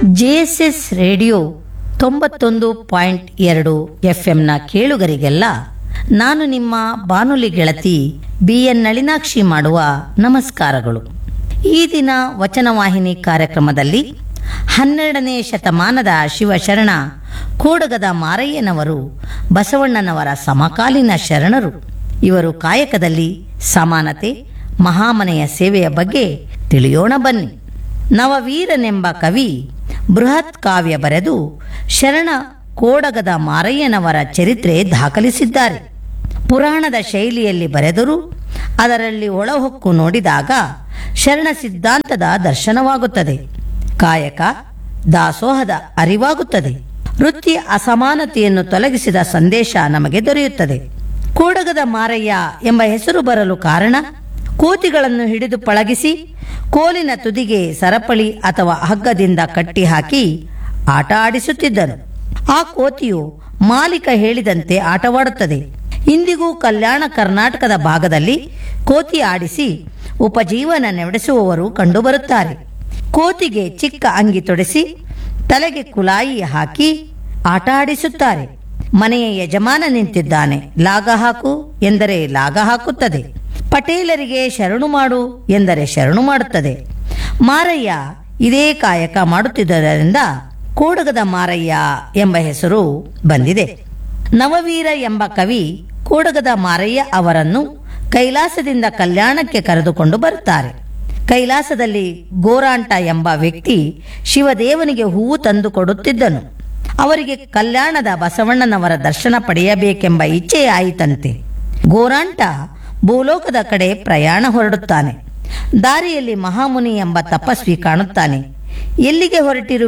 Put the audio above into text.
JSS radio ತೊಂಬತ್ತೊಂದು point ಎರಡು ಎಫ್ಎಂನ ಕೇಳುಗರಿಗೆಲ್ಲ ನಾನು ನಿಮ್ಮ ಬಾನುಲಿ ಗೆಳತಿ ಬಿ ಎನ್ ನಳಿನಾಕ್ಷಿ ಮಾಡುವ ನಮಸ್ಕಾರಗಳು ಈ ದಿನ ವಚನವಾಹಿನಿ ಕಾರ್ಯಕ್ರಮದಲ್ಲಿ ಹನ್ನೆರಡನೇ ಶತಮಾನದ ಶಿವಶರಣ ಕೂಡಗದ ಮಾರಯ್ಯನವರು ಬಸವಣ್ಣನವರ ಸಮಕಾಲೀನ ಶರಣರು ಇವರು ಕಾಯಕದಲ್ಲಿ ಸಮಾನತೆ ಮಹಾಮನೆಯ ಸೇವೆಯ ಬಗ್ಗೆ ತಿಳಿಯೋಣ ಬನ್ನಿ ನವವೀರನೆಂಬ ಕವಿ ಬೃಹತ್ ಕಾವ್ಯ ಬರೆದು ಶರಣ ಕೋಡಗದ ಮಾರಯ್ಯನವರ ಚರಿತ್ರೆ ದಾಖಲಿಸಿದ್ದಾರೆ ಪುರಾಣದ ಶೈಲಿಯಲ್ಲಿ ಬರೆದರೂ ಅದರಲ್ಲಿ ಒಳಹೊಕ್ಕು ನೋಡಿದಾಗ ಶರಣ ಸಿದ್ಧಾಂತದ ದರ್ಶನವಾಗುತ್ತದೆ ಕಾಯಕ ದಾಸೋಹದ ಅರಿವಾಗುತ್ತದೆ ವೃತ್ತಿ ಅಸಮಾನತೆಯನ್ನು ತೊಲಗಿಸಿದ ಸಂದೇಶ ನಮಗೆ ದೊರೆಯುತ್ತದೆ ಕೋಡಗದ ಮಾರಯ್ಯ ಎಂಬ ಹೆಸರು ಬರಲು ಕಾರಣ ಕೋತಿಗಳನ್ನು ಹಿಡಿದು ಪಳಗಿಸಿ ಕೋಲಿನ ತುದಿಗೆ ಸರಪಳಿ ಅಥವಾ ಹಗ್ಗದಿಂದ ಕಟ್ಟಿ ಹಾಕಿ ಆಟ ಆಡಿಸುತ್ತಿದ್ದನು ಆ ಕೋತಿಯು ಮಾಲೀಕ ಹೇಳಿದಂತೆ ಆಟವಾಡುತ್ತದೆ ಇಂದಿಗೂ ಕಲ್ಯಾಣ ಕರ್ನಾಟಕದ ಭಾಗದಲ್ಲಿ ಕೋತಿ ಆಡಿಸಿ ಉಪಜೀವನ ನಡೆಸುವವರು ಕಂಡುಬರುತ್ತಾರೆ ಕೋತಿಗೆ ಚಿಕ್ಕ ಅಂಗಿ ತೊಡಿಸಿ ತಲೆಗೆ ಕುಲಾಯಿ ಹಾಕಿ ಆಟ ಆಡಿಸುತ್ತಾರೆ ಮನೆಯ ಯಜಮಾನ ನಿಂತಿದ್ದಾನೆ ಲಾಗ ಹಾಕು ಎಂದರೆ ಲಾಗ ಹಾಕುತ್ತದೆ ಪಟೇಲರಿಗೆ ಶರಣು ಮಾಡು ಎಂದರೆ ಶರಣು ಮಾಡುತ್ತದೆ ಮಾರಯ್ಯ ಇದೇ ಕಾಯಕ ಮಾಡುತ್ತಿದ್ದರಿಂದ ಕೂಡಗದ ಮಾರಯ್ಯ ಎಂಬ ಹೆಸರು ಬಂದಿದೆ ನವವೀರ ಎಂಬ ಕವಿ ಕೂಡಗದ ಮಾರಯ್ಯ ಅವರನ್ನು ಕೈಲಾಸದಿಂದ ಕಲ್ಯಾಣಕ್ಕೆ ಕರೆದುಕೊಂಡು ಬರುತ್ತಾರೆ ಕೈಲಾಸದಲ್ಲಿ ಗೋರಾಂಟ ಎಂಬ ವ್ಯಕ್ತಿ ಶಿವದೇವನಿಗೆ ಹೂವು ತಂದು ಕೊಡುತ್ತಿದ್ದನು ಅವರಿಗೆ ಕಲ್ಯಾಣದ ಬಸವಣ್ಣನವರ ದರ್ಶನ ಪಡೆಯಬೇಕೆಂಬ ಇಚ್ಛೆ ಆಯಿತಂತೆ ಗೋರಾಂಟ ಭೂಲೋಕದ ಕಡೆ ಪ್ರಯಾಣ ಹೊರಡುತ್ತಾನೆ ದಾರಿಯಲ್ಲಿ ಮಹಾಮುನಿ ಎಂಬ ತಪಸ್ವಿ ಕಾಣುತ್ತಾನೆ ಎಲ್ಲಿಗೆ ಹೊರಟಿರು